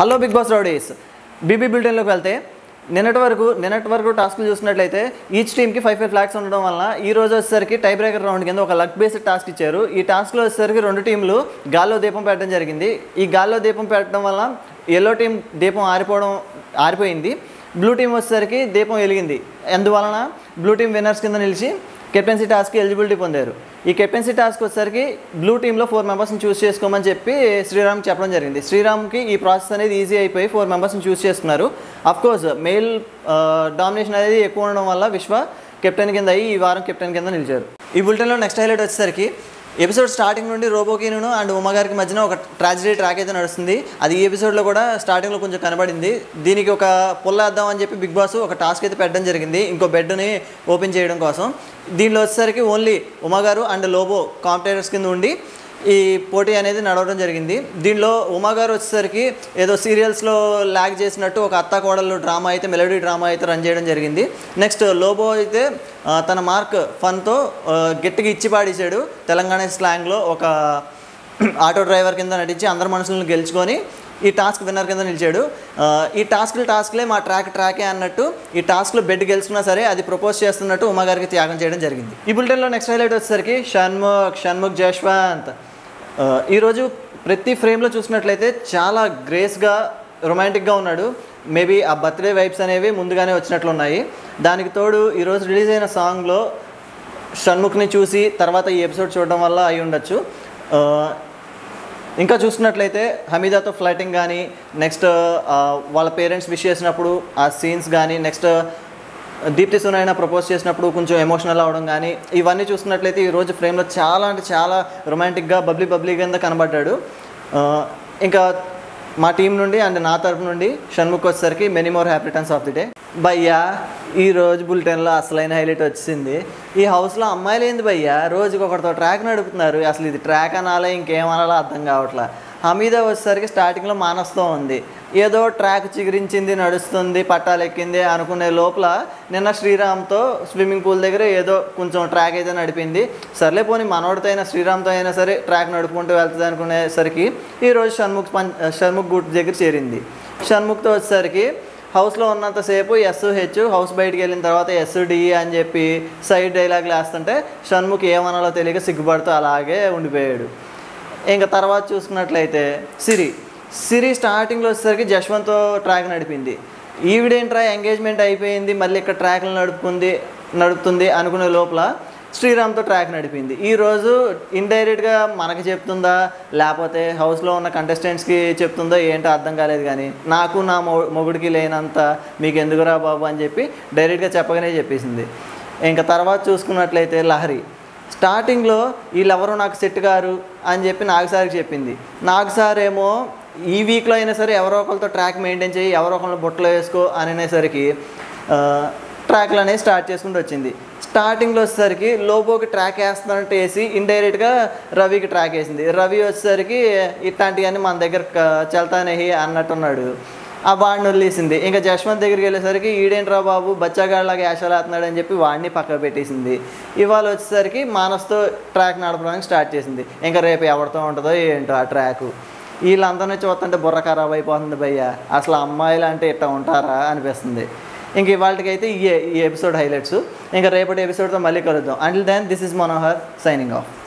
hello big boss rowdies BB బిల్టన్లోకి వెళ్తే నిన్నటి వరకు నిన్నటి వరకు టాస్క్లు చూసినట్లయితే ఈచ్ టీమ్కి ఫైవ్ ఫైవ్ ఫ్లాగ్స్ ఉండడం వల్ల ఈ రోజు వచ్చేసరికి టై బ్రేకర్ రౌండ్ కింద ఒక లక్ బేస్డ్ టాస్క్ ఇచ్చారు ఈ టాస్క్లో వచ్చేసరికి రెండు టీంలు గాల్లో దీపం పెట్టడం జరిగింది ఈ గాల్లో దీపం పెట్టడం వల్ల ఎల్లో టీం దీపం ఆరిపోవడం ఆరిపోయింది బ్లూ టీం వచ్చేసరికి దీపం వెలిగింది అందువలన బ్లూ టీం విన్నర్స్ కింద నిలిచి కెప్టెన్సీ టాస్క్కి ఎలిజిబిలిటీ పొందారు ఈ కెప్టెన్సీ టాస్క్ వచ్చేసరికి బ్లూ టీంలో ఫోర్ మెంబర్స్ని చూస్ చేసుకోమని చెప్పి శ్రీరామ్ చెప్పడం జరిగింది శ్రీరామ్కి ఈ ప్రాసెస్ అనేది ఈజీ అయిపోయి ఫోర్ మెంబర్స్ని చూస్ చేసుకున్నారు కోర్స్ మెయిల్ డామినేషన్ అనేది ఎక్కువ ఉండడం వల్ల విశ్వ కెప్టెన్ కింద అయ్యి ఈ వారం కెప్టెన్ కింద నిలిచారు ఈ బులెటిన్లో నెక్స్ట్ హైలైట్ వచ్చేసరికి ఎపిసోడ్ స్టార్టింగ్ నుండి రోబోకిను అండ్ ఉమా గారికి మధ్యన ఒక ట్రాజడీ ట్రాక్ అయితే నడుస్తుంది అది ఈ ఎపిసోడ్లో కూడా స్టార్టింగ్లో కొంచెం కనబడింది దీనికి ఒక పుల్లేద్దాం అని చెప్పి బిగ్ బాస్ ఒక టాస్క్ అయితే పెట్టడం జరిగింది ఇంకో బెడ్ని ఓపెన్ చేయడం కోసం దీనిలో వచ్చేసరికి ఓన్లీ ఉమా గారు అండ్ లోబో కాంపిటేటర్స్ కింద ఉండి ఈ పోటీ అనేది నడవడం జరిగింది దీనిలో ఉమా గారు వచ్చేసరికి ఏదో సీరియల్స్లో ల్యాగ్ చేసినట్టు ఒక అత్త కోడలు డ్రామా అయితే మెలోడీ డ్రామా అయితే రన్ చేయడం జరిగింది నెక్స్ట్ లోబో అయితే ఆ, తన మార్క్ ఫన్తో ఆ, గట్టిగా ఇచ్చి పాడేశాడు తెలంగాణ స్లాంగ్లో ఒక ఆటో డ్రైవర్ కింద నటించి అందరి మనుషులను గెలుచుకొని ఈ టాస్క్ విన్నర్ కింద నిలిచాడు ఆ, ఈ టాస్క్లు టాస్క్లే మా ట్రాక్ ట్రాకే అన్నట్టు ఈ టాస్క్లో బెడ్ గెలుచుకున్నా సరే అది ప్రపోజ్ చేస్తున్నట్టు ఉమా గారికి త్యాగం చేయడం జరిగింది ఈ బులెటిన్లో నెక్స్ట్ హైలైట్ వచ్చేసరికి షణ్ముఖ్ షణ్ముఖ్ జశ్వంత్ ఆ, ఈరోజు ప్రతి ఫ్రేమ్లో చూసినట్లయితే చాలా గ్రేస్గా రొమాంటిక్గా ఉన్నాడు మేబీ ఆ బర్త్డే వైబ్స్ అనేవి ముందుగానే వచ్చినట్లు ఉన్నాయి దానికి తోడు ఈరోజు రిలీజ్ అయిన సాంగ్లో షణ్ముఖ్ని చూసి తర్వాత ఈ ఎపిసోడ్ చూడడం వల్ల అయి ఉండొచ్చు ఆ, ఇంకా చూసినట్లయితే హమీదాతో ఫ్లైటింగ్ కానీ నెక్స్ట్ వాళ్ళ పేరెంట్స్ విష్ చేసినప్పుడు ఆ సీన్స్ కానీ నెక్స్ట్ దీప్తి సునైనా ప్రపోజ్ చేసినప్పుడు కొంచెం ఎమోషనల్ అవ్వడం కానీ ఇవన్నీ చూసినట్లయితే ఈరోజు ఫ్రేమ్లో చాలా అంటే చాలా రొమాంటిక్గా బబ్లీ బబ్లీ కింద కనబడ్డాడు ఆ, ఇంకా మా టీం నుండి అండ్ నా తరపు నుండి షణ్ముఖ్ వచ్చేసరికి many more happy returns of the day భయ్యా ఈ రోజు బులెటిన్లో అసలైన హైలైట్ వచ్చింది ఈ హౌస్లో అమ్మాయిలు ఏంది భయ్యా రోజుకి ఒకరితో ట్రాక్ నడుపుతున్నారు అసలు ఇది ట్రాక్ అనాలా ఇంకేమనాలో అర్థం కావట్లా హమీద వచ్చేసరికి స్టార్టింగ్లో మానస్తో ఉంది ఏదో ట్రాక్ చిగురించింది నడుస్తుంది పట్టాలు ఎక్కింది అనుకునే లోపల నిన్న శ్రీరామ్తో స్విమ్మింగ్ పూల్ దగ్గర ఏదో కొంచెం ట్రాక్ అయితే నడిపింది సర్లే పోనీ మనోడితో అయినా శ్రీరామ్తో అయినా సరే ట్రాక్ నడుపుకుంటూ వెళ్తుంది అనుకునేసరికి ఈరోజు షణ్ముఖ్ పం షణ్ముఖ్ గుట్ దగ్గర చేరింది షణ్ముఖ్తో వచ్చేసరికి హౌస్లో ఉన్నంతసేపు ఎస్ హెచ్ హౌస్ బయటికి వెళ్ళిన తర్వాత ఎస్ డి అని చెప్పి సైడ్ డైలాగ్లు వేస్తుంటే షణ్ముఖ్ ఏమనాలో తెలియక సిగ్గుపడుతూ అలాగే ఉండిపోయాడు ఇంకా తర్వాత చూసుకున్నట్లయితే సిరి సిరి స్టార్టింగ్లో వచ్చేసరికి జశ్వంత్తో ట్రాక్ నడిపింది ఈవిడేంట్రా ఎంగేజ్మెంట్ అయిపోయింది మళ్ళీ ఇక్కడ ట్రాక్లు నడుపుకుంది నడుపుతుంది అనుకునే లోపల శ్రీరామ్తో ట్రాక్ నడిపింది ఈరోజు ఇండైరెక్ట్గా మనకి చెప్తుందా లేకపోతే హౌస్లో ఉన్న కంటెస్టెంట్స్కి చెప్తుందో ఏంటో అర్థం కాలేదు కానీ నాకు నా మొ మొగుడికి లేనంత మీకు ఎందుకురా బాబు అని చెప్పి డైరెక్ట్గా చెప్పగానే చెప్పేసింది ఇంకా తర్వాత చూసుకున్నట్లయితే లహరి స్టార్టింగ్లో వీళ్ళెవరో నాకు సెట్ గారు అని చెప్పి నాగ్ సార్కి చెప్పింది నాగ్ సార్ ఏమో ఈ వీక్లో అయినా సరే ఎవరో ఒకరితో ట్రాక్ మెయింటైన్ చేయి ఎవరో ఒకరిని బుట్టలో వేసుకో అని అనేసరికి ఆ, ట్రాక్లు అనేవి స్టార్ట్ చేసుకుంటూ వచ్చింది స్టార్టింగ్లో వచ్చేసరికి లోబోకి ట్రాక్ వేస్తున్నట్టు వేసి ఇండైరెక్ట్గా రవికి ట్రాక్ వేసింది రవి వచ్చేసరికి ఇట్లాంటివన్నీ మన దగ్గర క- చెల్తానేహి అన్నట్టున్నాడు ఆ వాడిని వదిలేసింది ఇంకా జశ్వంత్ దగ్గరికి వెళ్ళేసరికి ఈడేంట్రా బాబు బచ్చాగాళ్ళగా యాషాలేస్తున్నాడు అని చెప్పి వాడిని పక్క పెట్టేసింది ఇవాళ వచ్చేసరికి మానస్తో ట్రాక్ నడపడానికి స్టార్ట్ చేసింది ఇంకా రేపు ఎవరితో ఉంటుందో ఏంటో ఆ ట్రాక్ వీళ్ళందరినీ చూస్తుంటే బుర్ర ఖరాబ్ అయిపోతుంది భయ్య అసలు అమ్మాయిలు అంటే ఇట్లా ఉంటారా అనిపిస్తుంది ఇంక ఇవాళకైతే ఈ ఈ ఎపిసోడ్ హైలైట్స్ ఇంకా రేపటి ఎపిసోడ్తో మళ్ళీ కలుద్దాం until then this is Manohar signing of